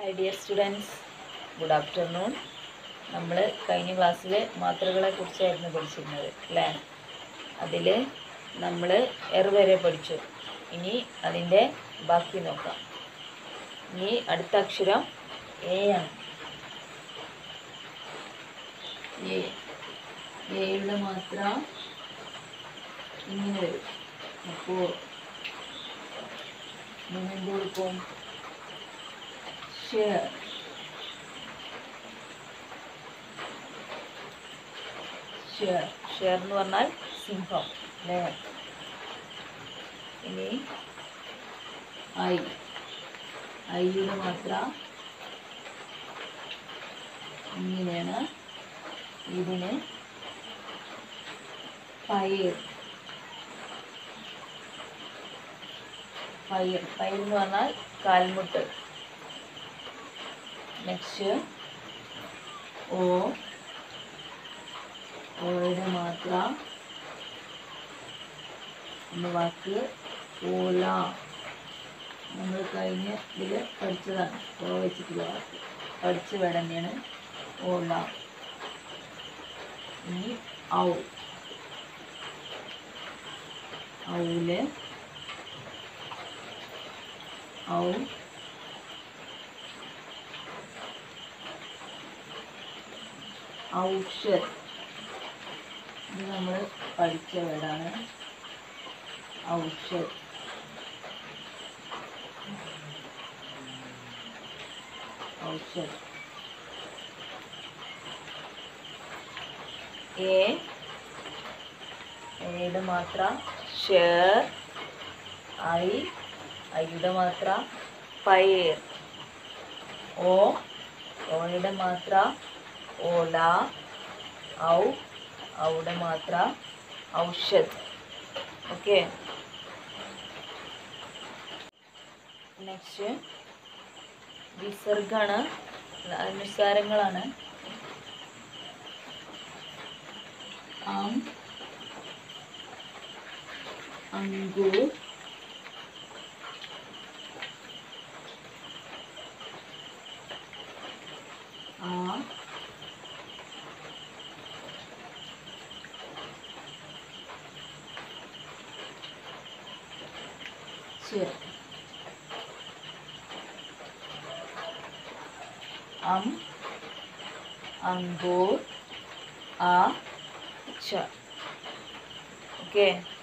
high dear students good afternoon നമ്മൾ കഴിഞ്ഞ ക്ലാസ്സിൽ മാത്രകളെ കുറിച്ചായിരുന്നു പഠിച്ചിരുന്നത് അല്ലേ അതിൽ നമ്മൾ എർ വരെ പഠിച്ചു ഇനി അതിൻ്റെ ബാക്കി നോക്കാം ഇനി അടുത്ത അക്ഷരം എ ആണ് എ എയുടെ മാത്ര ഇങ്ങനെ വരും അപ്പോൾ നമ്മൾ എന്ത് കൊടുക്കും ഷെയർ ഷെയർ ഷെയർ എന്ന് പറഞ്ഞാൽ സിംഹം അല്ലേ ഇനി ഐ ഐയുടെ മാത്ര ഇങ്ങനെയാണ് ഇതിന് പയർ പയർ പയർ എന്ന് പറഞ്ഞാൽ കാൽമുട്ട് നെക്സ്റ്റ് ഓ ഓയുടെ മാത്ര എന്ന വാക്ക് ഓല നമ്മൾ കഴിഞ്ഞ ഇതിൽ പഠിച്ചതാണ് ഓ വെച്ചിട്ടുള്ള വാക്ക് പഠിച്ച വേർഡ് തന്നെയാണ് ഓല ഇനി ഔ ഔല് ഔ ഔഷധ് ഇത് നമ്മൾ പഠിച്ച വേർഡാണ് ഔഷധ് ഔഷധ് എ എയുടെ മാത്ര ഷെയർ ഐ ഐയുടെ മാത്ര പയർ ഓ ഓയുടെ മാത്ര ഓല ഔ ഔടെ മാത്ര ഔഷധ് ഓക്കെ നെക്സ്റ്റ് വിസർഗാണ് അനുസാരങ്ങളാണ് ആം അങ്കൂർ ആ ശരി അം അങ്കൂർ ആ ച ഓക്കെ